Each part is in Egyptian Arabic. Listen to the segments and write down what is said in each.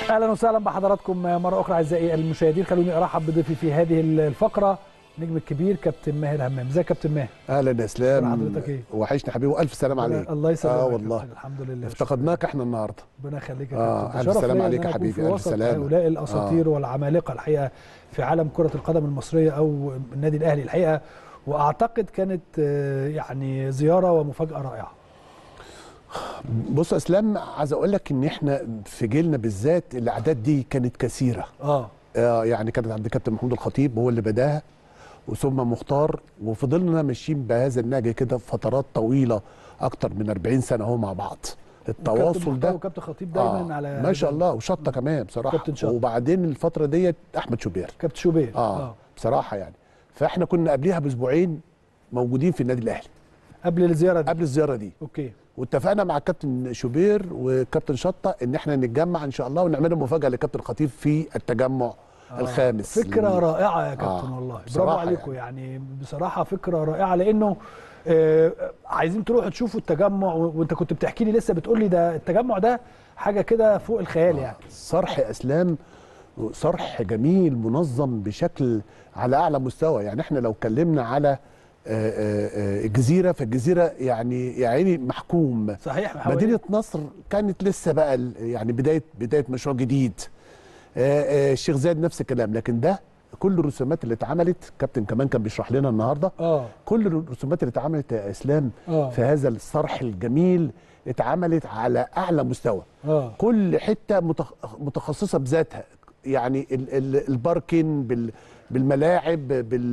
اهلا وسهلا بحضراتكم مره اخرى اعزائي المشاهدين خلوني ارحب بضيفي في هذه الفقره نجم الكبير كابتن ماهر همام ازيك يا كابتن ماهر اهلا يا اسلام حضرتك ايه وحشني حبيبي والف سلام عليك الله يسلمك اه يا والله كابتن، الحمد لله افتقدناك احنا النهارده ربنا يخليك يا آه، كابتن ألف شرف سلام ليا عليك إن يا أنا أكون حبيبي، في ألف وسط سلامة. هؤلاء الاساطير والعمالقه الحقيقه في عالم كره القدم المصريه او النادي الاهلي الحقيقه واعتقد كانت آه، يعني زياره ومفاجاه رائعه بص يا اسلام عايز اقول لك ان احنا في جيلنا بالذات الاعداد دي كانت كثيره اه آه يعني كانت عند كابتن محمود الخطيب هو اللي بداها وثم مختار وفضلنا ماشيين بهذا النهج كده فترات طويله اكتر من 40 سنه اهو مع بعض التواصل ده وكابتن خطيب دايما آه على ما شاء الله وشطه كمان بصراحه كابتن شطة. وبعدين الفتره ديت احمد شوبير كابتن شوبير آه, بصراحه يعني فاحنا كنا قبليها باسبوعين موجودين في النادي الاهلي قبل الزياره دي قبل الزياره دي اوكي واتفقنا مع الكابتن شوبير وكابتن شطه ان احنا نتجمع ان شاء الله ونعمل مفاجاه لكابتن خطيب في التجمع آه الخامس فكره رائعه يا كابتن آه، والله برافو بصراحة عليكم يعني. يعني بصراحه فكره رائعه لانه آه عايزين تروحوا تشوفوا التجمع و- وانت كنت بتحكي لي لسه بتقول لي ده التجمع ده حاجه كده فوق الخيال يعني صرح اسلام صرح جميل منظم بشكل على اعلى مستوى يعني احنا لو اتكلمنا على آه، آه، آه، الجزيره فالجزيره يعني يا عيني محكوم صحيح محاولة. مدينه نصر كانت لسه بقى ال- يعني بدايه بدايه مشروع جديد آه، آه، الشيخ زايد نفس الكلام لكن ده كل الرسومات اللي اتعملت كابتن كمان كان بيشرح لنا النهارده اه كل الرسومات اللي اتعملت يا اسلام آه. في هذا الصرح الجميل اتعملت على اعلى مستوى اه كل حته متخ- متخصصه بذاتها يعني ال- ال- الباركين بال بالملاعب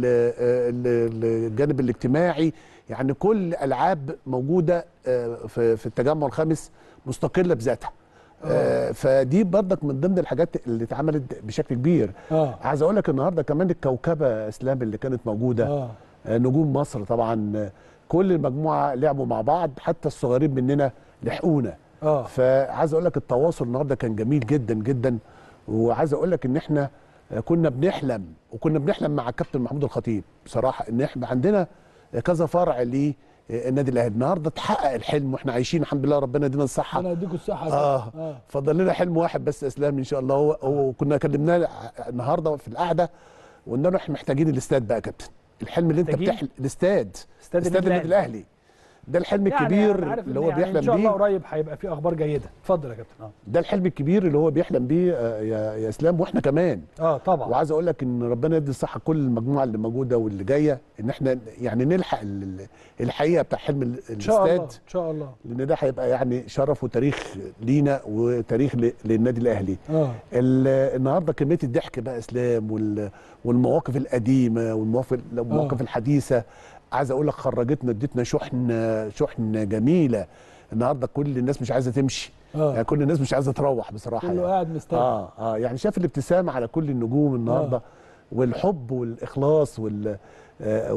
بالجانب الاجتماعي يعني كل العاب موجوده آه، في في التجمع الخامس مستقله بذاتها آه، فدي برضك من ضمن الحاجات اللي اتعملت بشكل كبير اه عايز اقول لك النهارده كمان الكوكبه يا اسلام اللي كانت موجوده اه آه، نجوم مصر طبعا آه، كل المجموعه لعبوا مع بعض حتى الصغيرين مننا لحقونا اه فعايز اقول لك التواصل النهارده كان جميل جدا جدا وعايز اقول لك ان احنا آه، كنا بنحلم وكنا بنحلم مع الكابتن محمود الخطيب بصراحه ان احنا عندنا كذا فرع للنادي الاهلي النهارده اتحقق الحلم واحنا عايشين الحمد لله ربنا يدينا الصحه انا اديكم الصحه يا اه كابتن. اه فضل لنا حلم واحد بس يا اسلام ان شاء الله هو, هو كنا كلمناه النهارده في القعده وقلنا له احنا محتاجين الاستاد بقى يا كابتن الحلم اللي انت محتاجين؟ بتحلم الاستاد استاد استاد النادي النادي الاهلي ده الحلم يعني الكبير أنا عارف اللي إن هو يعني بيحلم ان شاء الله بيه قريب هيبقى في اخبار جيده اتفضل يا كابتن اه ده الحلم الكبير اللي هو بيحلم بيه آه، يا يا اسلام واحنا كمان اه طبعا وعايز اقول لك ان ربنا يدي الصحه كل المجموعه اللي موجوده واللي جايه ان احنا يعني نلحق ال- ال- الحقيقه بتاع حلم ال- ان شاء الله الاستاد ان شاء الله لان ده هيبقى يعني شرف وتاريخ لينا وتاريخ ل- للنادي الاهلي اه ال- النهارده كميه الضحك بقى اسلام وال- والمواقف القديمه والمواقف المواقف آه. الحديثه عايز اقول لك خرجتنا ادتنا شحن شحن جميله النهارده كل الناس مش عايزه تمشي آه. يعني كل الناس مش عايزه تروح بصراحه كله يعني. قاعد مستني اه اه يعني شاف الابتسامه على كل النجوم النهارده آه. والحب والاخلاص وال آه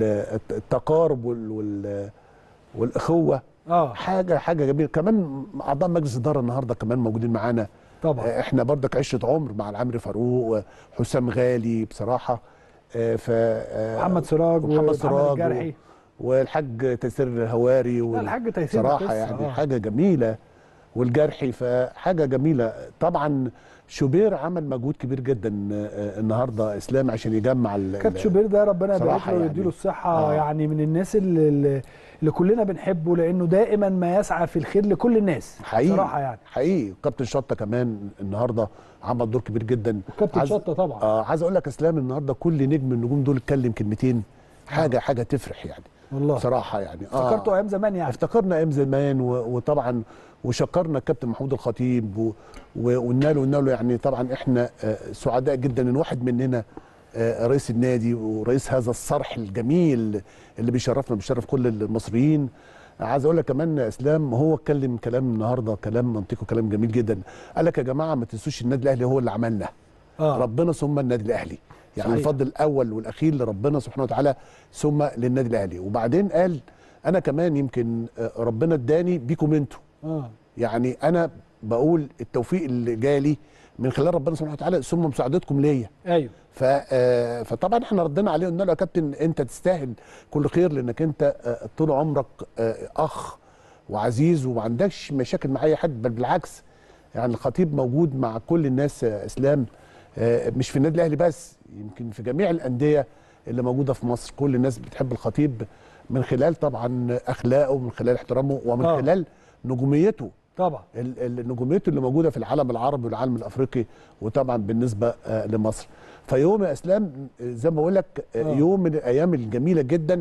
والتقارب وال وال والاخوه اه حاجه حاجه جميله كمان اعضاء مجلس الاداره النهارده كمان موجودين معانا طبعا آه، احنا برضك عشره عمر مع العمري فاروق وحسام غالي بصراحه آه، ف آه، محمد سراج ومحمد ومحمد سراج الجرحي والحاج تيسير الهواري لا الحاج تيسير صراحه قصة، يعني آه. حاجه جميله والجرحي فحاجه جميله طبعا شوبير عمل مجهود كبير جدا آه، النهارده اسلام عشان يجمع ال- كابتن ال- شوبير ده ربنا يبارك صراحة له يعني. ويديله الصحه آه. يعني من الناس اللي, اللي- اللي كلنا بنحبه لانه دائما ما يسعى في الخير لكل الناس حقيقي صراحه يعني حقيقي كابتن شطه كمان النهارده عمل دور كبير جدا وكابتن عايز- شطه طبعا اه عايز اقول لك اسلام النهارده كل نجم من النجوم دول اتكلم كلمتين حاجه حاجه تفرح يعني والله بصراحه يعني افتكرته ايام زمان يعني افتكرنا ايام زمان و- وطبعا وشكرنا الكابتن محمود الخطيب و- و- وقلنا له قلنا له يعني طبعا احنا آه، سعداء جدا ان واحد مننا آه، رئيس النادي ورئيس هذا الصرح الجميل اللي بيشرفنا بيشرف كل المصريين عايز اقول لك كمان يا اسلام هو اتكلم كلام النهارده كلام منطقي وكلام جميل جدا قال لك يا جماعه ما تنسوش النادي الاهلي هو اللي عملنا اه ربنا ثم النادي الاهلي يعني صحيح. الفضل الاول والاخير لربنا سبحانه وتعالى ثم للنادي الاهلي وبعدين قال انا كمان يمكن آه، ربنا اداني بيكم انتوا اه يعني انا بقول التوفيق اللي جالي من خلال ربنا سبحانه وتعالى ثم مساعدتكم ليا ايوه ف آه، فطبعا احنا ردينا عليه قلنا له يا كابتن انت تستاهل كل خير لانك انت آه، طول عمرك آه، اخ وعزيز وما عندكش مشاكل مع اي حد بل بالعكس يعني الخطيب موجود مع كل الناس آه، اسلام آه، مش في النادي الاهلي بس يمكن في جميع الانديه اللي موجوده في مصر كل الناس بتحب الخطيب من خلال طبعا اخلاقه ومن خلال احترامه ومن آه. خلال نجوميته طبعا ال- ال- نجوميته اللي موجوده في العالم العربي والعالم الافريقي وطبعا بالنسبه آه، لمصر فيوم يا اسلام آه، زي ما بقول لك آه، آه. يوم من الايام الجميله جدا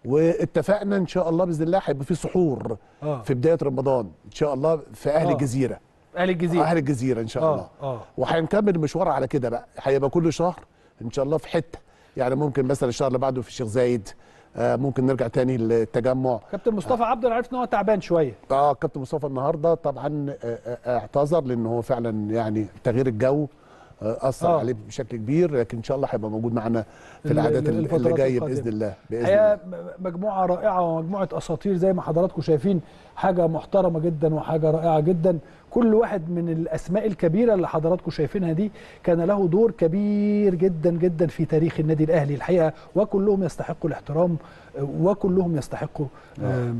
واتفقنا ان شاء الله باذن الله هيبقى في سحور اه في بدايه رمضان ان شاء الله في اهل آه. الجزيره اهل الجزيره اهل الجزيره ان شاء الله اه اه وهنكمل المشوار على كده بقى هيبقى كل شهر ان شاء الله في حته يعني ممكن مثلا الشهر اللي بعده في الشيخ زايد آه ممكن نرجع تاني للتجمع كابتن مصطفى عبده انا عرفت ان هو تعبان شويه اه كابتن مصطفى النهارده طبعا آه، آه، اعتذر لان هو فعلا يعني تغيير الجو آه، اثر آه. عليه بشكل كبير لكن ان شاء الله هيبقى موجود معانا في ال- العادات ال- اللي الفترات جايه القادمة. باذن الله باذن هي الله م- مجموعه رائعه ومجموعه اساطير زي ما حضراتكم شايفين حاجه محترمه جدا وحاجه رائعه جدا كل واحد من الاسماء الكبيره اللي حضراتكم شايفينها دي كان له دور كبير جدا جدا في تاريخ النادي الاهلي الحقيقه وكلهم يستحقوا الاحترام آه، وكلهم يستحقوا آم،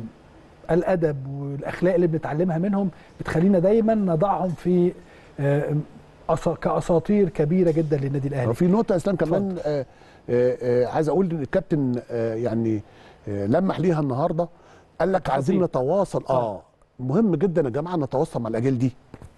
الادب والاخلاق اللي بنتعلمها منهم بتخلينا دايما نضعهم في آم، أسا- كاساطير كبيره جدا للنادي الاهلي وفي نقطه يا اسلام كمان آه آه آه عايز اقول ان الكابتن آه يعني آه لمح ليها النهارده قال لك خطير. عايزين نتواصل اه آه. مهم جدا يا جماعه نتواصل مع الاجيال دي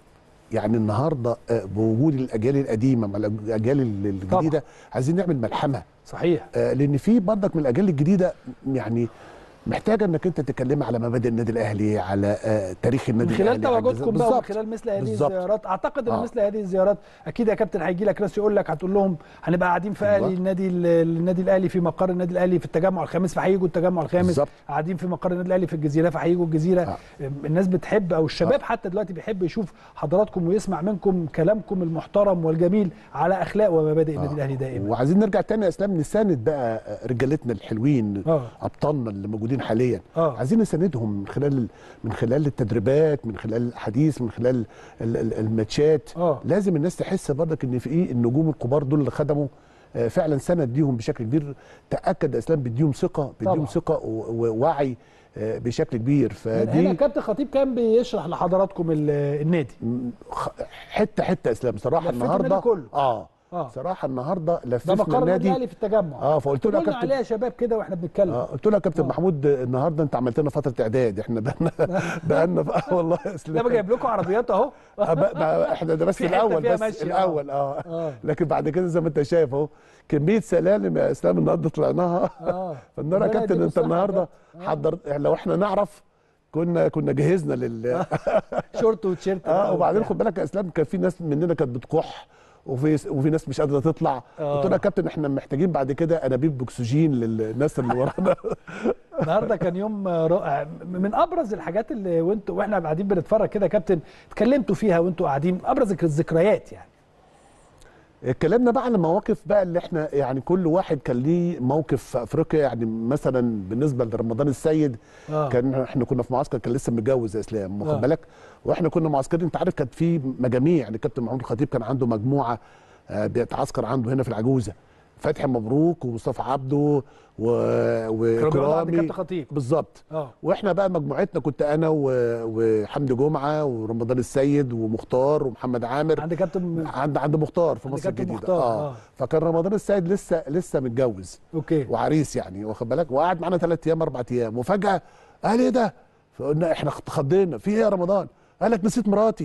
يعني النهارده آه بوجود الاجيال القديمه مع الاجيال الجديده عايزين نعمل ملحمه صحيح آه، لان في برضك من الاجيال الجديده يعني محتاجه انك انت تتكلم على مبادئ النادي الاهلي على آه، تاريخ النادي من خلال الاهلي على تواجدكم الجزائر. بقى ومن بالظبط. خلال مثل هذه بالظبط. الزيارات اعتقد ان آه. مثل هذه الزيارات اكيد يا كابتن هيجي لك ناس يقول لك هتقول لهم هنبقى قاعدين في اهلي أيوة. النادي النادي الاهلي في مقر النادي الاهلي في التجمع الخامس فهيجوا التجمع الخامس بالظبط. قاعدين في مقر النادي الاهلي في الجزيره فهيجوا الجزيره آه. الناس بتحب او الشباب حتى دلوقتي بيحب يشوف حضراتكم ويسمع منكم كلامكم المحترم والجميل على اخلاق ومبادئ النادي آه. الاهلي دائما وعايزين نرجع تاني يا اسلام نساند بقى آه، رجالتنا الحلوين اه ابطالنا اللي موجودين حاليا اه عايزين نساندهم من خلال من خلال التدريبات من خلال الحديث من خلال ال- ال- الماتشات اه لازم الناس تحس برضك ان في ايه النجوم الكبار دول اللي خدموا آه، فعلا سند ليهم بشكل كبير تاكد يا اسلام بيديهم ثقه بيديهم طبعا. ثقه و- ووعي آه، بشكل كبير هنا فدي كابتن خطيب كان بيشرح لحضراتكم ال- النادي م- خ- حته حته يا اسلام صراحه لفيت النهارده النادي كله. اه اه صراحه النهارده ده لففنا مقر النادي النادي الاهلي في التجمع اه فقلت له يا قلنا كابتن عليها يا شباب كده واحنا بنتكلم آه قلت له يا كابتن آه. محمود النهارده انت عملت لنا فتره اعداد احنا بقالنا بقالنا بقى والله يا لا اسلام جايب لكم عربيات اهو آه، بقى- بقى احنا ده بس في حتة الاول فيها بس ماشية، آه. الاول اه اه لكن بعد كده زي ما انت شايف اهو كميه سلالم يا اسلام النهارده طلعناها اه فالنهارده يا ربنا كابتن يديكم انت الصحة النهارده يا كابتن. حضر لو احنا نعرف كنا كنا جهزنا لل شورت وتيشيرت اه بقى وبعدين وبتاع. خد بالك يا اسلام كان في ناس مننا كانت بتكح وفي وفي ناس مش قادره تطلع آه. قلت له يا كابتن احنا محتاجين بعد كده انابيب باكسجين للناس اللي ورانا النهارده كان يوم رائع من ابرز الحاجات اللي وانتوا واحنا قاعدين بنتفرج كده يا كابتن اتكلمتوا فيها وانتوا قاعدين ابرز الذكريات يعني اتكلمنا بقى عن المواقف بقى اللي احنا يعني كل واحد كان ليه موقف في افريقيا يعني مثلا بالنسبه لرمضان السيد اه كان احنا كنا في معسكر كان لسه متجوز يا اسلام آه. واخد بالك واحنا كنا معسكرين انت عارف كانت في مجاميع يعني كابتن محمود الخطيب كان عنده مجموعه آه، بيتعسكر عنده هنا في العجوزه فتحي مبروك ومصطفى عبده و... كانوا بيقعدوا عند وكرامي كابتن خطيب بالظبط اه واحنا بقى مجموعتنا كنت انا و... وحمدي جمعه ورمضان السيد ومختار ومحمد عامر عند كابتن عند عند مختار في عند مصر كابتن الجديده مختار، اه آه. فكان رمضان السيد لسه لسه متجوز اوكي وعريس يعني واخد بالك وقعد معانا ثلاث ايام اربع ايام وفجاه قال ايه ده؟ فقلنا احنا اتخضينا في ايه يا رمضان؟ قال لك نسيت مراتي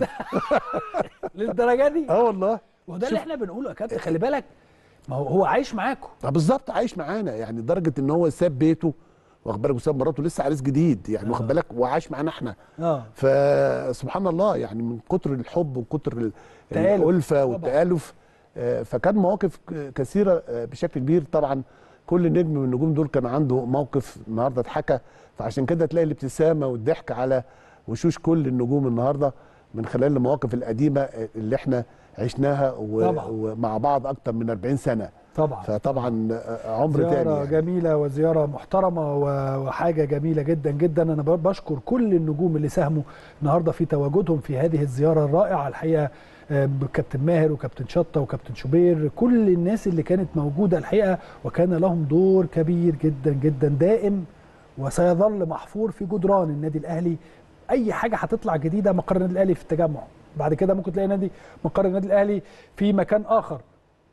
للدرجه دي اه والله وده اللي شوف. احنا بنقوله يا كابتن خلي بالك ما هو هو عايش معاكم آه بالظبط عايش معانا يعني لدرجه ان هو ساب بيته واخد بالك وساب مراته لسه عريس جديد يعني واخد بالك وعايش معانا احنا اه فسبحان الله يعني من كتر الحب وكتر ال- تآلف. الألفة طبعا. والتآلف آه، فكان مواقف ك- كثيرة آه، بشكل كبير طبعا كل نجم من النجوم دول كان عنده موقف النهارده اتحكى فعشان كده تلاقي الابتسامة والضحك على وشوش كل النجوم النهارده من خلال المواقف القديمة آه، اللي احنا عشناها و- طبعا. ومع بعض أكتر من 40 سنة طبعا فطبعا آه، عمر زيارة تاني يعني. جميلة وزيارة محترمة و- وحاجة جميلة جدا جدا أنا ب- بشكر كل النجوم اللي ساهموا النهاردة في تواجدهم في هذه الزيارة الرائعة الحقيقة آه، كابتن ماهر وكابتن شطة وكابتن شوبير كل الناس اللي كانت موجودة الحقيقة وكان لهم دور كبير جدا جدا دائم وسيظل محفور في جدران النادي الأهلي أي حاجة هتطلع جديدة مقر النادي الأهلي في التجمع بعد كده ممكن تلاقي نادي مقر النادي الاهلي في مكان اخر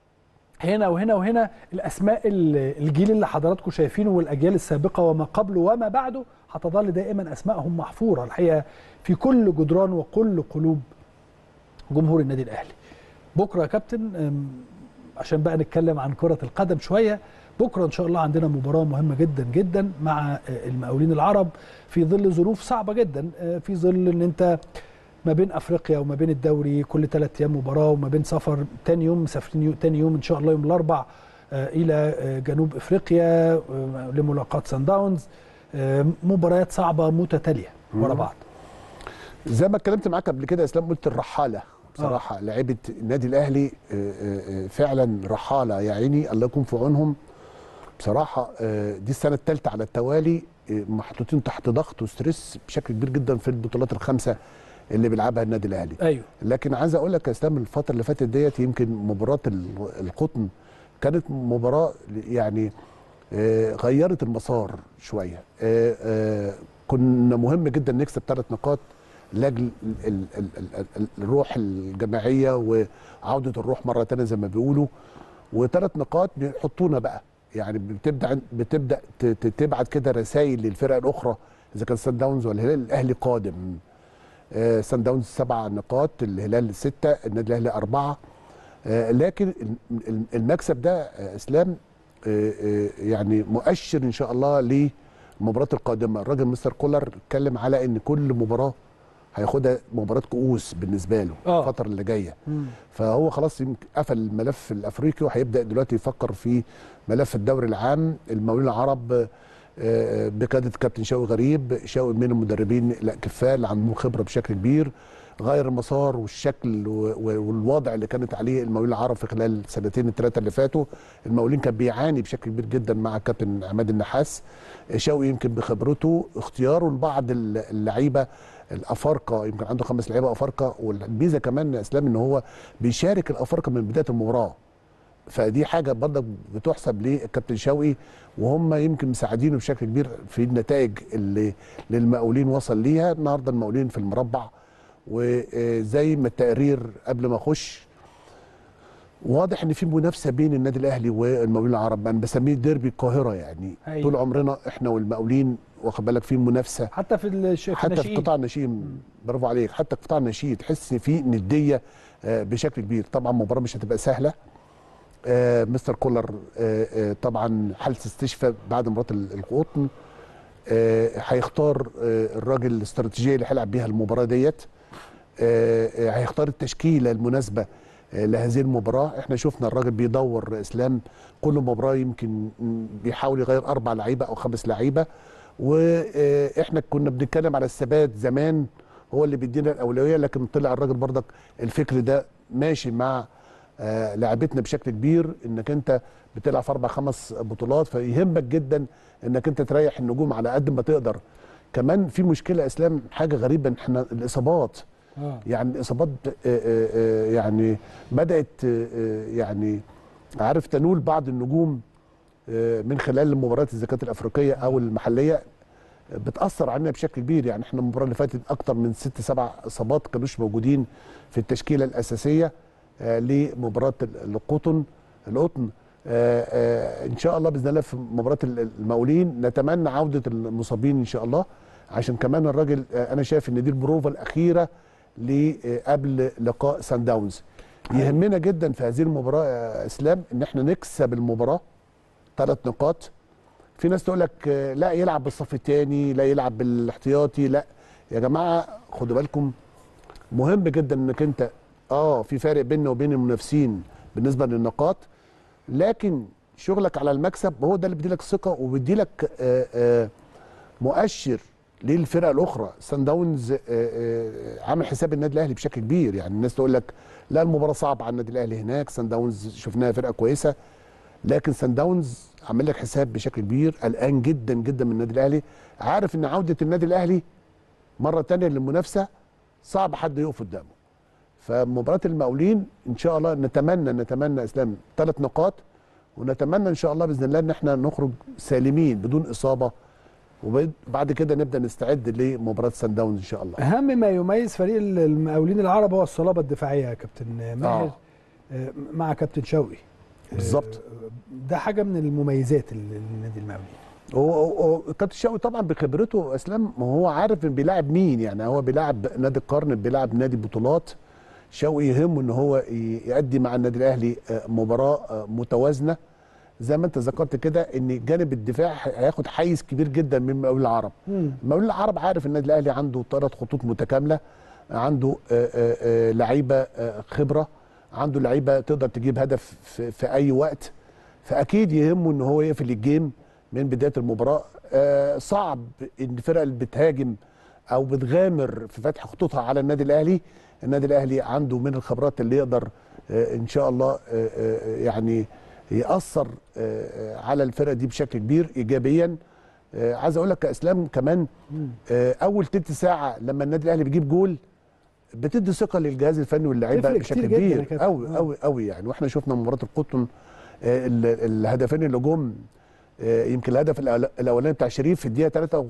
هنا وهنا وهنا الاسماء ال- الجيل اللي حضراتكم شايفينه والاجيال السابقه وما قبله وما بعده هتظل دائما اسمائهم محفوره الحقيقه في كل جدران وكل قلوب جمهور النادي الاهلي بكره يا كابتن أم، عشان بقى نتكلم عن كره القدم شويه بكره ان شاء الله عندنا مباراه مهمه جدا جدا مع آه، المقاولين العرب في ظل ظروف صعبه جدا آه، في ظل ان انت ما بين افريقيا وما بين الدوري كل ثلاث ايام مباراه وما بين سفر تاني يوم مسافرين يو- تاني يوم ان شاء الله يوم الاربع آه، الى آه، جنوب افريقيا آه، لملاقاه سان داونز آه، مباريات صعبه متتاليه ورا بعض زي ما اتكلمت معاك قبل كده يا اسلام قلت الرحاله بصراحه لعيبه النادي الاهلي آه، آه، آه، فعلا رحاله يا عيني الله يكون في عونهم بصراحه آه، دي السنه الثالثه على التوالي آه، محطوطين تحت ضغط وستريس بشكل كبير جدا في البطولات الخمسه اللي بيلعبها النادي الاهلي ايوه لكن عايز اقول لك يا اسلام الفتره اللي فاتت ديت يمكن مباراه ال- القطن كانت مباراه يعني آه، غيرت المسار شويه آه، آه، كنا مهم جدا نكسب ثلاث نقاط لاجل ال- ال- ال- ال- ال- الروح الجماعيه وعوده الروح مره ثانيه زي ما بيقولوا وثلاث نقاط بيحطونا بقى يعني بتبدا بتبدا ت- ت- تبعت كده رسائل للفرق الاخرى اذا كان سان داونز ولا الهلال الاهلي قادم آه، سان داونز سبع نقاط الهلال ستة النادي الاهلي أربعة آه، لكن ال- ال- المكسب ده آه، اسلام آه، آه، يعني مؤشر ان شاء الله للمباراه القادمه الراجل مستر كولر اتكلم على ان كل مباراه هياخدها مباراه كؤوس بالنسبه له آه. الفتره اللي جايه مم. فهو خلاص يمكن قفل الملف الافريقي وهيبدا دلوقتي يفكر في ملف الدوري العام المقاولين العرب آه، بقياده كابتن شوقي غريب شوقي من المدربين لا كفايه اللي عندهم خبره بشكل كبير غير المسار والشكل و- و- والوضع اللي كانت عليه المقاولين العرب في خلال السنتين الثلاثه اللي فاتوا المقاولين كان بيعاني بشكل كبير جدا مع كابتن عماد النحاس شوقي يمكن بخبرته اختياره لبعض اللعيبه الافارقه يمكن عنده خمس لعيبه افارقه والميزه كمان يا اسلام ان هو بيشارك الافارقه من بدايه المباراه فدي حاجه برضك بتحسب للكابتن شوقي وهم يمكن مساعدينه بشكل كبير في النتائج اللي للمقاولين وصل ليها النهارده المقاولين في المربع وزي ما التقرير قبل ما اخش واضح ان في منافسه بين النادي الاهلي والمقاولين العرب انا بسميه ديربي القاهره يعني أيوة. طول عمرنا احنا والمقاولين واخد بالك في منافسه حتى في الش... في حتى في الناشئين. قطاع الناشئين برافو عليك حتى في قطاع الناشئين تحس ان في نديه آه، بشكل كبير طبعا مباراه مش هتبقى سهله آه، مستر كولر آه، آه، طبعا حاله استشفاء بعد مباراه ال- القطن آه، هيختار آه، الراجل الاستراتيجيه اللي هيلعب بيها المباراه ديت آه، آه، هيختار التشكيله المناسبه آه، لهذه المباراه احنا شفنا الراجل بيدور اسلام كل مباراه يمكن م، بيحاول يغير اربع لعيبه او خمس لعيبه واحنا كنا بنتكلم على الثبات زمان هو اللي بيدينا الاولويه لكن طلع الراجل برضك الفكر ده ماشي مع آه، لعبتنا بشكل كبير انك انت بتلعب في اربع خمس بطولات فيهمك جدا انك انت تريح النجوم على قد ما تقدر كمان في مشكله اسلام حاجه غريبه إن احنا الاصابات آه. يعني يعني الاصابات آه، آه، آه، يعني بدات آه، آه، يعني عارف تنول بعض النجوم آه، من خلال المباريات اذا كانت الافريقيه او المحليه آه، بتاثر علينا بشكل كبير يعني احنا المباراه اللي فاتت اكتر من ست سبع اصابات كانوش موجودين في التشكيله الاساسيه آه، لمباراه ال- القطن القطن آه، آه، ان شاء الله باذن الله في مباراه ال- المقاولين نتمنى عوده المصابين ان شاء الله عشان كمان الراجل آه، انا شايف ان دي البروفه الاخيره ل- آه، قبل لقاء سان داونز يهمنا جدا في هذه المباراه يا اسلام ان احنا نكسب المباراه ثلاث نقاط في ناس تقول لك آه، لا يلعب بالصف الثاني لا يلعب بالاحتياطي لا يا جماعه خدوا بالكم مهم جدا انك انت اه في فارق بيننا وبين المنافسين بالنسبه للنقاط لكن شغلك على المكسب هو ده اللي بيديلك ثقه وبيديلك آه آه مؤشر للفرق الاخرى سان داونز آه، آه، عامل حساب النادي الاهلي بشكل كبير يعني الناس تقول لك لا المباراه صعبه على النادي الاهلي هناك سان داونز شفناها فرقه كويسه لكن سان داونز عامل لك حساب بشكل كبير قلقان جدا جدا من النادي الاهلي عارف ان عوده النادي الاهلي مره تانية للمنافسه صعب حد يقف قدامه فمباراه المقاولين ان شاء الله نتمنى نتمنى اسلام ثلاث نقاط ونتمنى ان شاء الله باذن الله ان احنا نخرج سالمين بدون اصابه وبعد كده نبدا نستعد لمباراه سان داونز ان شاء الله اهم ما يميز فريق المقاولين العرب هو الصلابه الدفاعيه يا كابتن ماهر آه. مع كابتن شوقي بالظبط ده حاجه من المميزات النادي المقاولين هو كابتن شوقي طبعا بخبرته اسلام ما هو عارف ان بيلاعب مين يعني هو بيلاعب نادي القرن بيلاعب نادي بطولات شوقي يهمه ان هو يؤدي مع النادي الاهلي مباراه متوازنه زي ما انت ذكرت كده ان جانب الدفاع هياخد حيز كبير جدا من مقاولين العرب مقاولين العرب عارف النادي الاهلي عنده ثلاث خطوط متكامله عنده لعيبه خبره عنده لعيبه تقدر تجيب هدف في, في اي وقت فاكيد يهمه ان هو يقفل الجيم من بدايه المباراه صعب ان الفرق اللي بتهاجم او بتغامر في فتح خطوطها على النادي الاهلي النادي الاهلي عنده من الخبرات اللي يقدر ان شاء الله يعني ياثر على الفرقه دي بشكل كبير ايجابيا عايز اقول لك كاسلام كمان اول تلت ساعه لما النادي الاهلي بيجيب جول بتدي ثقه للجهاز الفني واللعيبه بشكل كبير قوي قوي قوي يعني واحنا شفنا مباراه القطن الهدفين اللي جم يمكن الهدف الاولاني بتاع شريف في الدقيقه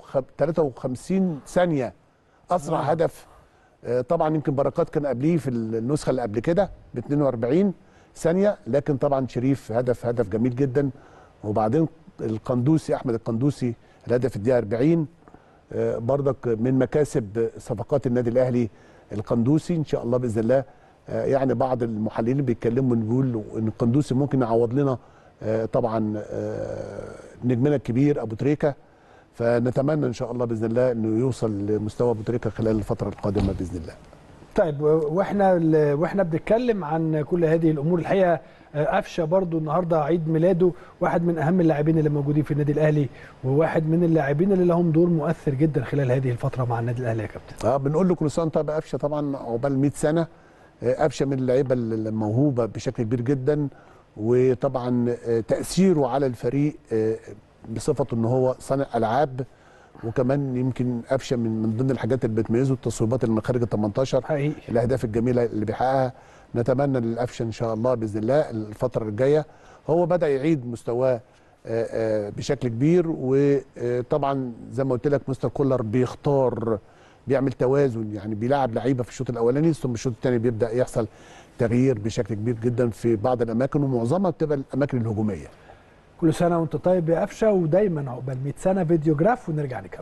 53 ثانيه اسرع آه. هدف طبعا يمكن بركات كان قبليه في النسخه اللي قبل كده ب 42 ثانيه لكن طبعا شريف هدف هدف جميل جدا وبعدين القندوسي احمد القندوسي الهدف الدقيقه 40 بردك من مكاسب صفقات النادي الاهلي القندوسي ان شاء الله باذن الله يعني بعض المحللين بيتكلموا بيقولوا ان القندوسي ممكن يعوض لنا طبعا نجمنا الكبير ابو تريكه فنتمنى ان شاء الله باذن الله انه يوصل لمستوى ابو تريكه خلال الفتره القادمه باذن الله. طيب واحنا واحنا بنتكلم عن كل هذه الامور الحقيقه قفشه برضو النهارده عيد ميلاده واحد من اهم اللاعبين اللي موجودين في النادي الاهلي وواحد من اللاعبين اللي لهم دور مؤثر جدا خلال هذه الفتره مع النادي الاهلي يا كابتن. اه بنقول له كل سنه طيب قفشه طبعا عقبال 100 سنه قفشه من اللعيبه الموهوبه بشكل كبير جدا وطبعا تاثيره على الفريق بصفته ان هو صانع العاب وكمان يمكن قفشه من من ضمن الحاجات اللي بتميزه التصويبات اللي من خارج ال 18 حقيقي الاهداف الجميله اللي بيحققها نتمنى للقفشه ان شاء الله باذن الله الفتره الجايه هو بدا يعيد مستواه بشكل كبير وطبعا زي ما قلت لك مستر كولر بيختار بيعمل توازن يعني بيلعب لعيبه في الشوط الاولاني ثم الشوط الثاني بيبدا يحصل تغيير بشكل كبير جدا في بعض الاماكن ومعظمها بتبقى الاماكن الهجوميه كل سنه وانت طيب يا قفشه ودايما عقبال 100 سنه فيديوجراف ونرجع نكمل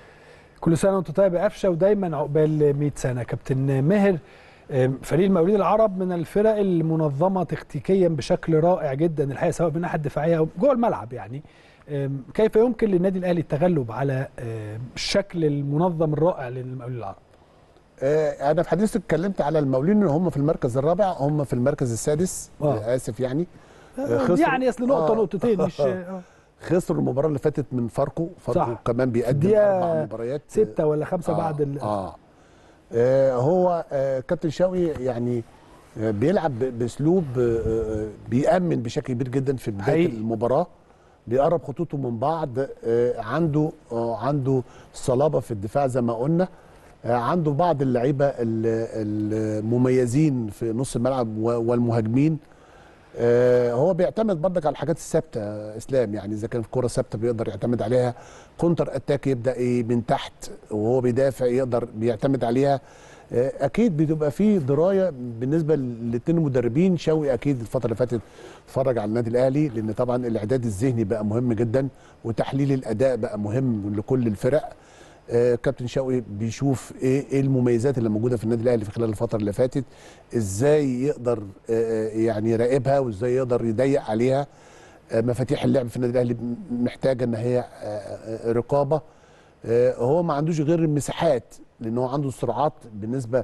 كل سنه وانت طيب يا قفشه ودايما عقبال 100 سنه كابتن ماهر فريق المقاولين العرب من الفرق المنظمه تكتيكيا بشكل رائع جدا الحقيقه سواء من الناحيه الدفاعيه او جوه الملعب يعني كيف يمكن للنادي الاهلي التغلب على الشكل المنظم الرائع للمقاولين العرب انا في حديثي اتكلمت على المقاولين ان هم في المركز الرابع هم في المركز السادس آه. اسف يعني خسر يعني اصل نقطه آه. نقطتين مش خسروا المباراه اللي فاتت من فاركو فاركو صح. كمان بيقدم اربع مباريات ستة ولا خمسة آه. بعد ال... آه. آه هو آه كابتن شاوي يعني آه بيلعب باسلوب آه بيأمن بشكل كبير جدا في بدايه حقيقي. المباراه بيقرب خطوطه من بعض آه عنده آه عنده صلابه في الدفاع زي ما قلنا آه عنده بعض اللعيبه ال- المميزين في نص الملعب و- والمهاجمين آه، هو بيعتمد برضك على الحاجات الثابته آه، اسلام يعني اذا كان في كره ثابته بيقدر يعتمد عليها كونتر اتاك يبدا ايه من تحت وهو بيدافع يقدر بيعتمد عليها آه، اكيد بتبقى في درايه بالنسبه للاثنين المدربين شوقي اكيد الفتره اللي فاتت اتفرج على النادي الاهلي لان طبعا الاعداد الذهني بقى مهم جدا وتحليل الاداء بقى مهم لكل الفرق آه، كابتن شوقي بيشوف ايه ايه المميزات اللي موجوده في النادي الاهلي في خلال الفتره اللي فاتت ازاي يقدر آه، يعني يراقبها وازاي يقدر يضيق عليها آه، مفاتيح اللعب في النادي الاهلي محتاجه ان هي آه، آه، رقابه آه، هو ما عندوش غير المساحات لان هو عنده سرعات بالنسبه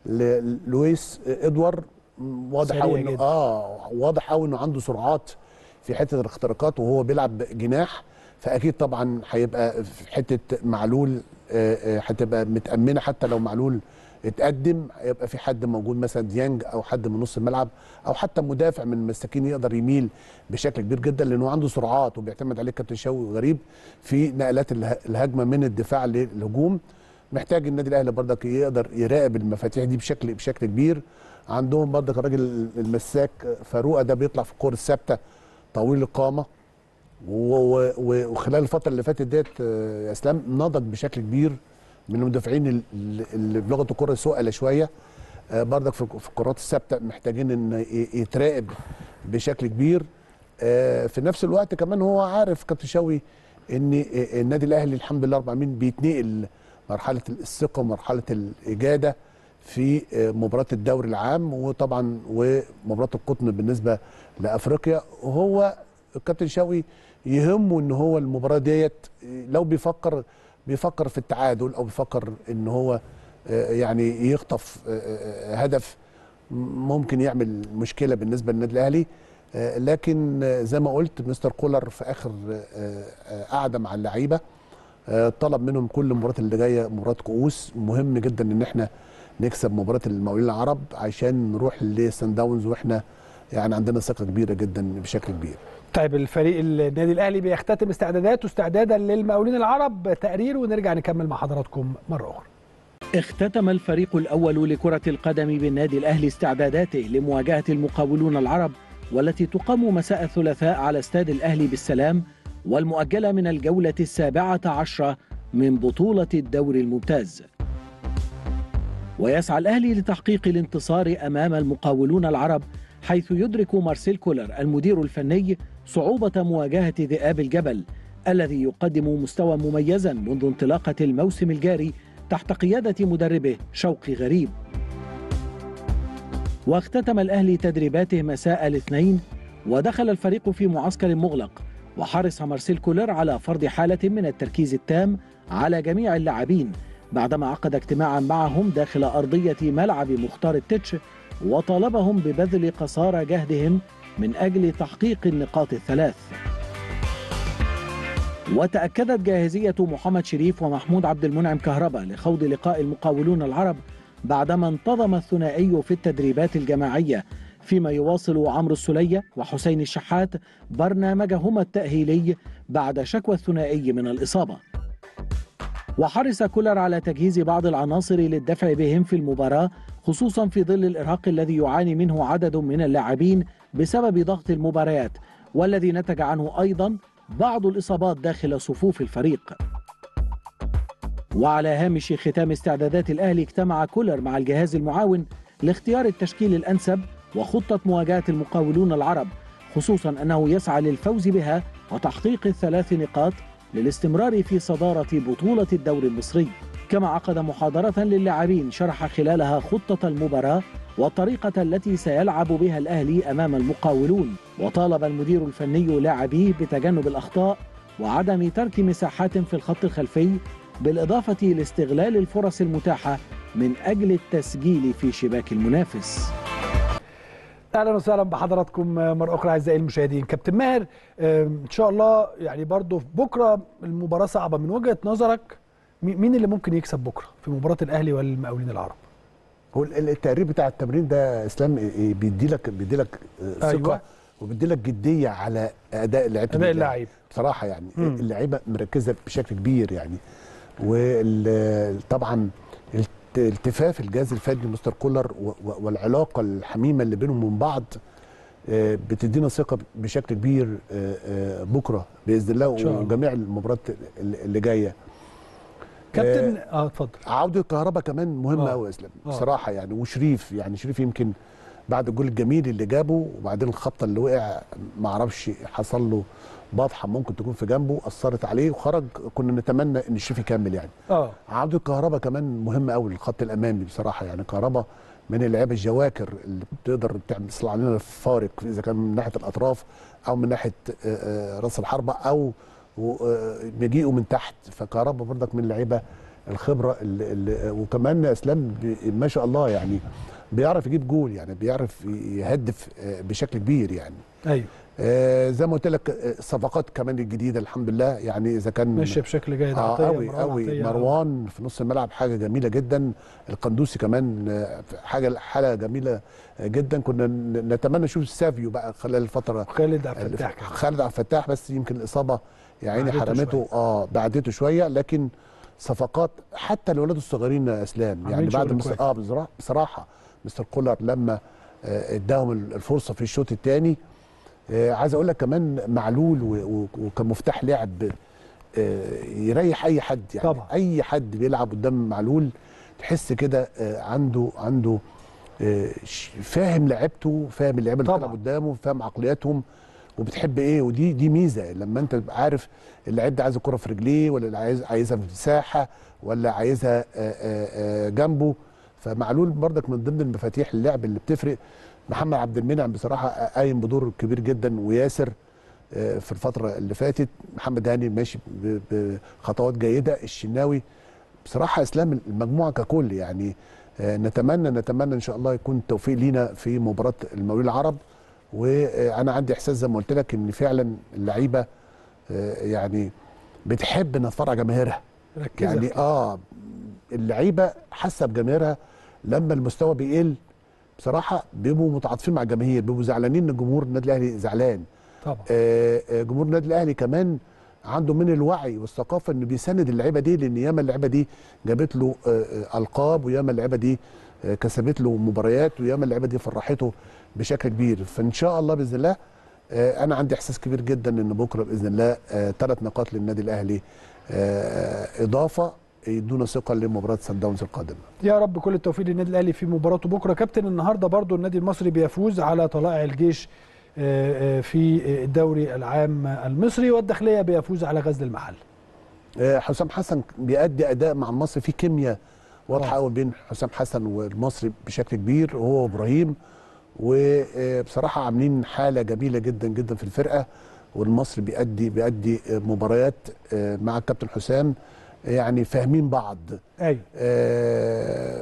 للويس ادوار م، واضح سريع قوي انه جدا. اه واضح قوي انه عنده سرعات في حته الاختراقات وهو بيلعب جناح فاكيد طبعا هيبقى في حته معلول آه، آه، هتبقى متامنه حتى لو معلول اتقدم هيبقى في حد موجود مثلا ديانج او حد من نص الملعب او حتى مدافع من المساكين يقدر يميل بشكل كبير جدا لانه عنده سرعات وبيعتمد عليه كابتن شوقي غريب في نقلات اله- الهجمه من الدفاع للهجوم محتاج النادي الاهلي برضك يقدر يراقب المفاتيح دي بشكل بشكل كبير عندهم برضك الراجل المساك فاروقه ده بيطلع في الكور الثابته طويل القامه و- و- و- وخلال الفتره اللي فاتت ديت آه، يا اسلام نضج بشكل كبير من المدافعين ال- ال- اللي بلغه الكره سؤال شويه آه، برضك في في الكرات الثابته محتاجين ان ي- يتراقب بشكل كبير آه، في نفس الوقت كمان هو عارف كابتن شوقي ان آه، النادي الاهلي الحمد لله رب العالمين بيتنقل مرحله الثقه ومرحله الاجاده في آه، مباراه الدوري العام وطبعا ومباراه القطن بالنسبه لافريقيا وهو الكابتن شوقي يهمه ان هو المباراه ديت آه، لو بيفكر بيفكر في التعادل او بيفكر ان هو آه، يعني يخطف آه، آه، هدف ممكن يعمل مشكله بالنسبه للنادي الاهلي آه، لكن آه، زي ما قلت مستر كولر في اخر آه، آه، قعده مع اللعيبه آه، طلب منهم كل المباريات اللي جايه مباراه كؤوس مهم جدا ان احنا نكسب مباراه المقاولين العرب عشان نروح لسان داونز واحنا يعني عندنا ثقه كبيره جدا بشكل كبير طيب الفريق النادي الاهلي بيختتم استعداداته استعدادا للمقاولين العرب تقرير ونرجع نكمل مع حضراتكم مره اخرى اختتم الفريق الأول لكرة القدم بالنادي الأهلي استعداداته لمواجهة المقاولون العرب والتي تقام مساء الثلاثاء على استاد الأهلي بالسلام والمؤجلة من الجولة السابعة عشرة من بطولة الدوري الممتاز ويسعى الأهلي لتحقيق الانتصار أمام المقاولون العرب حيث يدرك مارسيل كولر المدير الفني صعوبة مواجهة ذئاب الجبل الذي يقدم مستوى مميزا منذ انطلاقة الموسم الجاري تحت قيادة مدربه شوقي غريب واختتم الأهلي تدريباته مساء الاثنين ودخل الفريق في معسكر مغلق وحرص مارسيل كولر على فرض حالة من التركيز التام على جميع اللاعبين بعدما عقد اجتماعا معهم داخل أرضية ملعب مختار التتش وطالبهم ببذل قصارى جهدهم من أجل تحقيق النقاط الثلاث وتأكدت جاهزية محمد شريف ومحمود عبد المنعم كهربا لخوض لقاء المقاولون العرب بعدما انتظم الثنائي في التدريبات الجماعية فيما يواصل عمرو السلية وحسين الشحات برنامجهما التأهيلي بعد شكوى الثنائي من الإصابة وحرص كولر على تجهيز بعض العناصر للدفع بهم في المباراة خصوصا في ظل الإرهاق الذي يعاني منه عدد من اللاعبين بسبب ضغط المباريات والذي نتج عنه أيضا بعض الإصابات داخل صفوف الفريق وعلى هامش ختام استعدادات الأهلي اجتمع كولر مع الجهاز المعاون لاختيار التشكيل الأنسب وخطة مواجهة المقاولون العرب خصوصا أنه يسعى للفوز بها وتحقيق الثلاث نقاط للاستمرار في صدارة بطولة الدوري المصري كما عقد محاضرة للاعبين شرح خلالها خطة المباراة والطريقة التي سيلعب بها الأهلي أمام المقاولون وطالب المدير الفني لاعبيه بتجنب الأخطاء وعدم ترك مساحات في الخط الخلفي بالإضافة لاستغلال الفرص المتاحة من أجل التسجيل في شباك المنافس اهلا وسهلا بحضراتكم مره اخرى اعزائي المشاهدين كابتن ماهر آم، ان شاء الله يعني برضو بكره المباراه صعبه من وجهه نظرك مي- مين اللي ممكن يكسب بكره في مباراه الاهلي والمقاولين العرب هو ال- التقرير بتاع التمرين ده اسلام إيه، بيدي لك بيدي لك ثقه أيوة. وبيدي لك جديه على اداء لعيبه اداء النادي اللاعب بصراحه يعني مم. اللعيبه مركزه بشكل كبير يعني وطبعا التفاف الجهاز الفني مستر كولر و- و- والعلاقه الحميمه اللي بينهم من بعض آه، بتدينا ثقه بشكل كبير آه، آه، بكره باذن الله إن شاء الله. وجميع المباريات اللي اللي جايه كابتن اه اتفضل عوده الكهرباء كمان مهمه آه. قوي يا اسلام آه. بصراحه يعني وشريف يعني شريف يمكن بعد الجول الجميل اللي جابه وبعدين الخبطه اللي وقع ما اعرفش حصل له بطحه ممكن تكون في جنبه اثرت عليه وخرج كنا نتمنى ان شريف يكمل يعني اه عوده الكهرباء كمان مهم قوي للخط الامامي بصراحه يعني كهرباء من اللعيبه الجواكر اللي بتقدر تعمل تصنع لنا فارق اذا كان من ناحيه الاطراف او من ناحيه آه، آه، راس الحربه او و- آه، مجيئه من تحت فكهرباء برضك من اللعيبه الخبره اللي اللي وكمان اسلام بي- ما شاء الله يعني بيعرف يجيب جول يعني بيعرف يهدف آه، بشكل كبير يعني ايوه آه، زي ما قلت لك آه، الصفقات كمان الجديده الحمد لله يعني اذا كان ماشيه بشكل جيد اه عطيه قوي مروان قوي عطية. مروان في نص الملعب حاجه جميله جدا القندوسي كمان آه، حاجه حاله جميله جدا كنا ن- نتمنى نشوف سافيو بقى خلال الفتره خالد عبد الفتاح كمان. خالد عبد الفتاح بس يمكن الاصابه يا عيني بعدته حرمته اه بعدته شويه لكن صفقات حتى الاولاد الصغيرين يا اسلام يعني عاملين بعد شغل مس... كويس. اه بصراحه بصراحه مستر كولر لما آه، اداهم الفرصه في الشوط الثاني آه، عايز اقول لك كمان معلول و- و- وكمفتاح لعب آه، يريح اي حد يعني طبعا. اي حد بيلعب قدام معلول تحس كده آه، عنده عنده آه، ش- فاهم لعبته فاهم اللعيبه اللي طبعا. بتلعب قدامه فاهم عقلياتهم وبتحب ايه ودي دي ميزه لما انت تبقى عارف اللعيب ده عايز الكره في رجليه ولا اللي عايز عايزها في مساحه ولا عايزها آه، آه، آه، جنبه فمعلول برضك من ضمن المفاتيح اللعب اللي بتفرق محمد عبد المنعم بصراحه قايم بدور كبير جدا وياسر آه، في الفتره اللي فاتت محمد هاني ماشي ب- بخطوات جيده الشناوي بصراحه اسلام المجموعه ككل يعني آه، نتمنى نتمنى ان شاء الله يكون التوفيق لينا في مباراه المقاولين العرب وانا عندي احساس زي ما قلت لك ان فعلا اللعيبه آه، يعني بتحب انها تفرج جماهيرها ركزها يعني في- اه اللعيبه حاسه بجماهيرها لما المستوى بيقل بصراحه بيبقوا متعاطفين مع الجماهير بيبقوا زعلانين ان جمهور النادي الاهلي زعلان طبعا آه، آه، جمهور النادي الاهلي كمان عنده من الوعي والثقافه انه بيساند اللعيبه دي لان ياما اللعيبه دي جابت له آه، آه، القاب وياما اللعيبه دي آه، كسبت له مباريات وياما اللعيبه دي فرحته بشكل كبير فان شاء الله باذن الله آه، انا عندي احساس كبير جدا ان بكره باذن الله ثلاث نقاط للنادي الاهلي آه، اضافه يدونا ثقه لمباراه سان داونز القادمه يا رب كل التوفيق للنادي الاهلي في مباراته بكره كابتن النهارده برضو النادي المصري بيفوز على طلائع الجيش آه، آه، في الدوري العام المصري والداخليه بيفوز على غزل المحل آه، حسام حسن بيأدي اداء مع المصري في كيمياء واضحه آه. قوي بين حسام حسن والمصري بشكل كبير هو وابراهيم وبصراحه عاملين حاله جميله جدا جدا في الفرقه والمصري بيأدي بيأدي آه، مباريات آه، مع الكابتن حسام يعني فاهمين بعض ايوه آه،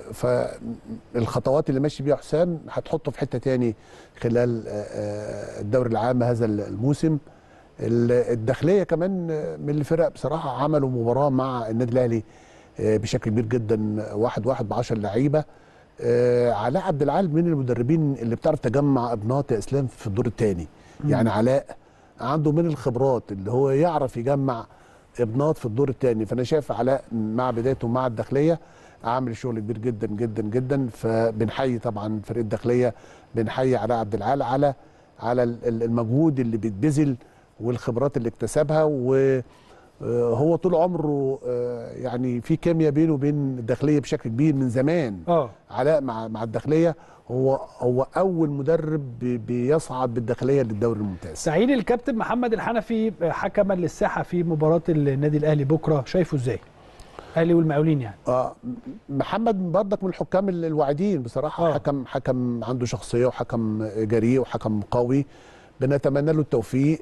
فالخطوات اللي ماشي بيها حسام هتحطه في حته تاني خلال آه، آه، الدوري العام هذا الموسم ال- الداخليه كمان آه، من الفرق بصراحه عملوا مباراه مع النادي الاهلي آه، بشكل كبير جدا واحد واحد ب 10 لعيبه آه، علاء عبد العال من المدربين اللي بتعرف تجمع ابناط يا اسلام في الدور الثاني يعني علاء عنده من الخبرات اللي هو يعرف يجمع ابناط في الدور الثاني فانا شايف علاء مع بدايته مع الداخليه عامل شغل كبير جدا جدا جدا فبنحيي طبعا فريق الداخليه بنحيي علاء عبد العال على على ال- ال- المجهود اللي بيتبذل والخبرات اللي اكتسبها وهو طول عمره آه، يعني في كيمياء بينه وبين الداخليه بشكل كبير من زمان اه علاء مع مع الداخليه هو هو اول مدرب بي- بيصعد بالداخليه للدوري الممتاز تعيين الكابتن محمد الحنفي حكما للساحه في مباراه النادي الاهلي بكره شايفه ازاي؟ الاهلي والمقاولين يعني اه محمد برضك من الحكام ال- الواعدين بصراحه آه. آه. حكم حكم عنده شخصيه وحكم جريء وحكم قوي بنتمنى له التوفيق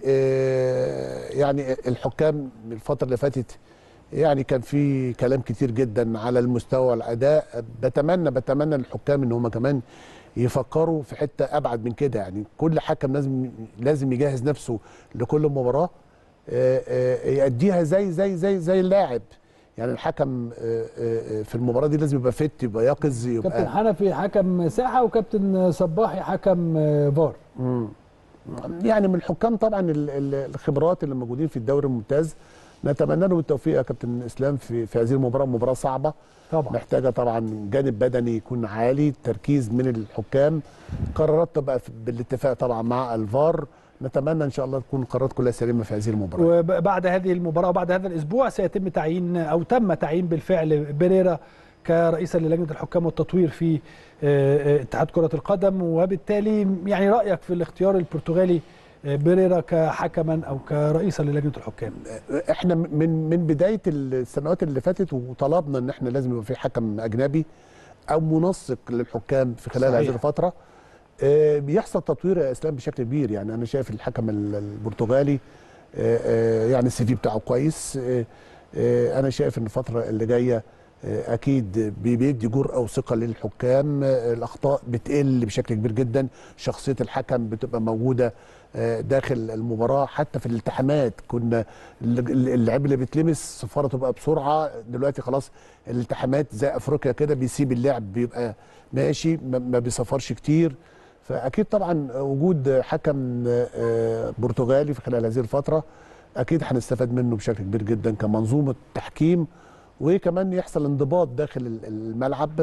آه يعني الحكام الفتره اللي فاتت يعني كان في كلام كتير جدا على المستوى والاداء بتمنى بتمنى الحكام ان هم كمان يفكروا في حته ابعد من كده يعني كل حكم لازم لازم يجهز نفسه لكل مباراه آه، آه، يأديها زي زي زي زي اللاعب يعني الحكم آه، آه، في المباراه دي لازم يبقى فت يبقى يقظ كابتن يبقى حنفي حكم ساحه وكابتن صباحي حكم آه، فار مم. يعني من الحكام طبعا ال- ال- الخبرات اللي موجودين في الدوري الممتاز نتمنى لهم التوفيق يا كابتن اسلام في في هذه المباراه مباراه صعبه طبعا محتاجه طبعا جانب بدني يكون عالي تركيز من الحكام قرارات تبقى في- بالاتفاق طبعا مع الفار نتمنى ان شاء الله تكون القرارات كلها سليمه في هذه المباراه وبعد هذه المباراة وبعد هذا الأسبوع سيتم تعيين أو تم تعيين بالفعل بيريرا كرئيسا للجنة الحكام والتطوير في آه، آه، اتحاد كرة القدم وبالتالي يعني رأيك في الاختيار البرتغالي آه، بيريرا كحكما أو كرئيسا للجنة الحكام احنا من من بدايه السنوات اللي فاتت وطلبنا ان احنا لازم يبقى في حكم اجنبي او منسق للحكام في خلال صحيح. هذه الفتره آه، بيحصل تطوير يا اسلام بشكل كبير يعني انا شايف الحكم ال- البرتغالي آه، آه، يعني السي في بتاعه كويس آه، آه، انا شايف ان الفتره اللي جايه آه، اكيد بي- بيدي جرأه وثقه للحكام آه، الاخطاء بتقل بشكل كبير جدا شخصيه الحكم بتبقى موجوده آه، داخل المباراه حتى في الالتحامات كنا الل- اللعيب اللي بيتلمس صفاره تبقى بسرعه دلوقتي خلاص الالتحامات زي افريقيا كده بيسيب اللعب بيبقى ماشي ما ما بيسافرش كتير فاكيد طبعا وجود حكم آه، برتغالي في خلال هذه الفتره اكيد هنستفاد منه بشكل كبير جدا كمنظومه تحكيم وكمان يحصل انضباط داخل ال- الملعب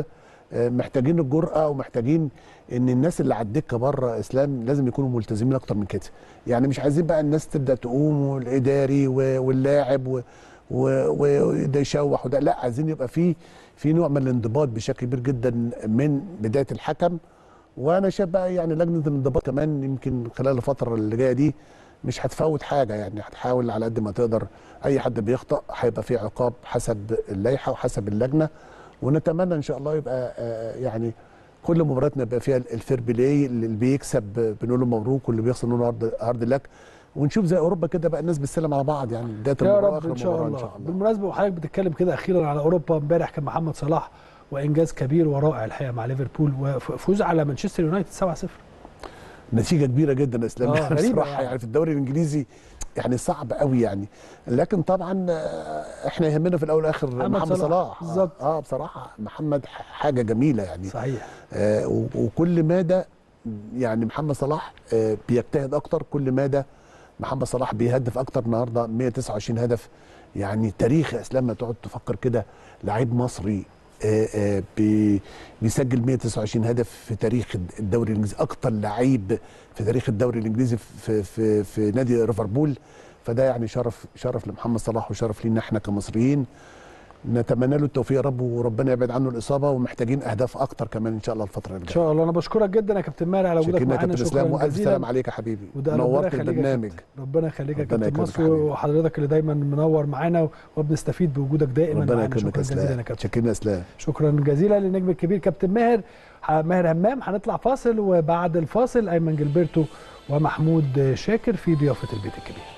آه، محتاجين الجرأة ومحتاجين ان الناس اللي على الدكه بره اسلام لازم يكونوا ملتزمين اكتر من كده يعني مش عايزين بقى الناس تبدا تقوم والاداري و- واللاعب و- و- وده يشوح وده لا عايزين يبقى في في نوع من الانضباط بشكل كبير جدا من بدايه الحكم وانا شايف بقى يعني لجنه الانضباط كمان يمكن خلال الفتره اللي جايه دي مش هتفوت حاجه يعني هتحاول على قد ما تقدر اي حد بيخطا هيبقى في عقاب حسب اللائحه وحسب اللجنه ونتمنى ان شاء الله يبقى آه، يعني كل مباراتنا يبقى فيها الفير بلاي اللي بيكسب بنقول له مبروك واللي بيخسر نقول له هارد هارد لك ونشوف زي اوروبا كده بقى الناس بتسلم على بعض يعني بدايه يا المباراه رب واخر ان شاء المباراه الله, ان شاء الله بالمناسبه وحضرتك بتتكلم كده اخيرا على اوروبا امبارح كان محمد صلاح وانجاز كبير ورائع الحقيقه مع ليفربول وفوز على مانشستر يونايتد 7-0 نتيجه كبيره جدا يا اسلام آه، يعني غريبة بصراحه يعني. يعني. في الدوري الانجليزي يعني صعب قوي يعني لكن طبعا آه، احنا يهمنا في الاول والاخر محمد محمد صلاح. صلاح بالظبط. اه بصراحه محمد ح- حاجه جميله يعني صحيح آه و- وكل مادة يعني محمد صلاح آه بيجتهد اكتر كل مادة محمد صلاح بيهدف اكتر النهارده 129 هدف يعني تاريخ يا اسلام ما تقعد تفكر كده لعيب مصري آه آه بي- بيسجل 129 هدف في تاريخ الدوري الانجليزي اكتر لعيب في تاريخ الدوري الانجليزي في في في نادي ليفربول فده يعني شرف شرف لمحمد صلاح وشرف لينا احنا كمصريين نتمنى له التوفيق يا رب وربنا يبعد عنه الاصابه ومحتاجين اهداف اكتر كمان ان شاء الله الفتره اللي ان جايه شاء الله انا بشكرك جدا يا كابتن ماهر على وجودك شكرا يا معانا كابتن اسلام شكرا والف سلام جزيلا عليك يا حبيبي وده ربنا نورت يخليك يا البرنامج كابتن. ربنا يخليك يا ربنا كابتن يكرمك مصر يا حبيبي. وحضرتك اللي دايما منور معانا وبنستفيد بوجودك دائما ربنا معانا يكرمك شكرا يا جزيلا يا اسلام كابتن شكرا يا اسلام شكرا جزيلا للنجم الكبير كابتن ماهر ح- ماهر همام هنطلع فاصل وبعد الفاصل ايمن جilberto ومحمود شاكر في ضيافه البيت الكبير